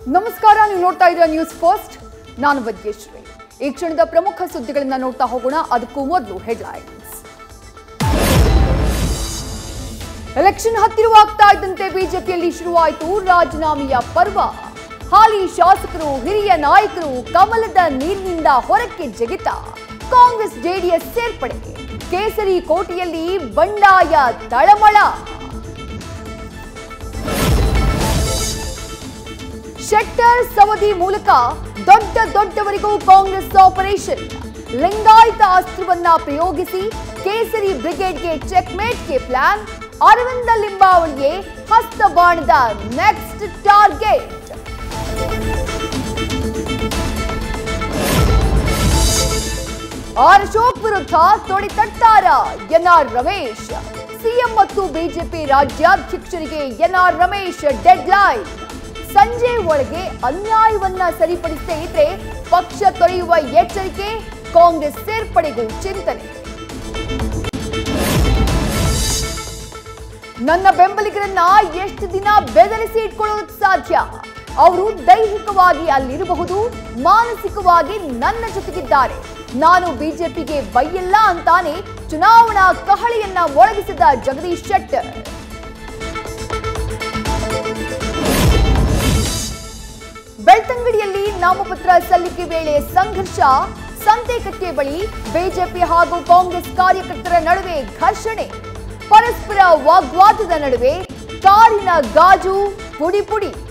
ನಮಸ್ಕಾರ ನೀವು ನೋಡ್ತಾ ಇದ್ದೀರಾ ನ್ಯೂಸ್ ಫಸ್ಟ್ ನಾನು ವದ್ಯಶ್ರೀ ಈ ಕ್ಷಣದ ಪ್ರಮುಖ ಸುದ್ದಿಗಳನ್ನ ನೋಡ್ತಾ ಹೋಗೋಣ ಅದಕ್ಕೂ ಮೊದಲು ಹೆಡ್ಲೈನ್ಸ್ ಎಲೆಕ್ಷನ್ ಹತ್ತಿರವಾಗ್ತಾ ಇದ್ದಂತೆ ಬಿಜೆಪಿಯಲ್ಲಿ ಶುರುವಾಯಿತು ರಾಜೀನಾಮೆಯ ಪರ್ವ ಹಾಲಿ ಶಾಸಕರು ಹಿರಿಯ ನಾಯಕರು ಕಮಲದ ನೀರಿನಿಂದ ಹೊರಕ್ಕೆ ಜಿಗಿತ ಕಾಂಗ್ರೆಸ್ ಜೆಡಿಎಸ್ ಸೇರ್ಪಡೆ ಕೇಸರಿ ಕೋಟೆಯಲ್ಲಿ ಬಂಡಾಯ ತಳಮಳ ಶೆಟ್ಟರ್ ಸವದಿ ಮೂಲಕ ದೊಡ್ಡ ದೊಡ್ಡವರಿಗೂ ಕಾಂಗ್ರೆಸ್ ಆಪರೇಷನ್ ಲಿಂಗಾಯತ ಅಸ್ತ್ರವನ್ನ ಪ್ರಯೋಗಿಸಿ ಕೇಸರಿ ಬ್ರಿಗೇಡ್ಗೆ ಚೆಕ್ಮೇಟ್ಗೆ ಪ್ಲಾನ್ ಅರವಿಂದ ಲಿಂಬಾವಳಿಗೆ ಹಸ್ತಬಾಣದ ನೆಕ್ಸ್ಟ್ ಟಾರ್ಗೆಟ್ ಆರ್ ಅಶೋಕ್ ವಿರುದ್ಧ ತೊಡಿತಟ್ಟಾರ ಎನ್ಆರ್ ರಮೇಶ್ ಸಿಎಂ ಮತ್ತು ಬಿಜೆಪಿ ರಾಜ್ಯಾಧ್ಯಕ್ಷರಿಗೆ ಎನ್ಆರ್ ರಮೇಶ್ ಡೆಡ್ಲೈನ್ ಸಂಜೆ ಒಳಗೆ ಅನ್ಯಾಯವನ್ನ ಸರಿಪಡಿಸದೇ ಇದ್ರೆ ಪಕ್ಷ ತೊರೆಯುವ ಎಚ್ಚರಿಕೆ ಕಾಂಗ್ರೆಸ್ ಸೇರ್ಪಡೆಗೂ ಚಿಂತನೆ ನನ್ನ ಬೆಂಬಲಿಗರನ್ನ ಎಷ್ಟು ದಿನ ಬೆದರಿಸಿ ಇಟ್ಕೊಳ್ಳೋದಕ್ಕೆ ಸಾಧ್ಯ ಅವರು ದೈಹಿಕವಾಗಿ ಅಲ್ಲಿರಬಹುದು ಮಾನಸಿಕವಾಗಿ ನನ್ನ ಜೊತೆಗಿದ್ದಾರೆ ನಾನು ಬಿಜೆಪಿಗೆ ಬೈಯಲ್ಲ ಅಂತಾನೆ ಚುನಾವಣಾ ಕಹಳೆಯನ್ನ ಮೊಳಗಿಸಿದ ಜಗದೀಶ್ ಶೆಟ್ಟರ್ ಬೆಳ್ತಂಗಡಿಯಲ್ಲಿ ನಾಮಪತ್ರ ಸಲ್ಲಿಕೆ ವೇಳೆ ಸಂಘರ್ಷ ಸಂತೇಕಟ್ಟೆ ಬಳಿ ಬಿಜೆಪಿ ಹಾಗೂ ಕಾಂಗ್ರೆಸ್ ಕಾರ್ಯಕರ್ತರ ನಡುವೆ ಘರ್ಷಣೆ ಪರಸ್ಪರ ವಾಗ್ವಾದದ ನಡುವೆ ಕಾರಿನ ಗಾಜು ಪುಡಿ ಪುಡಿ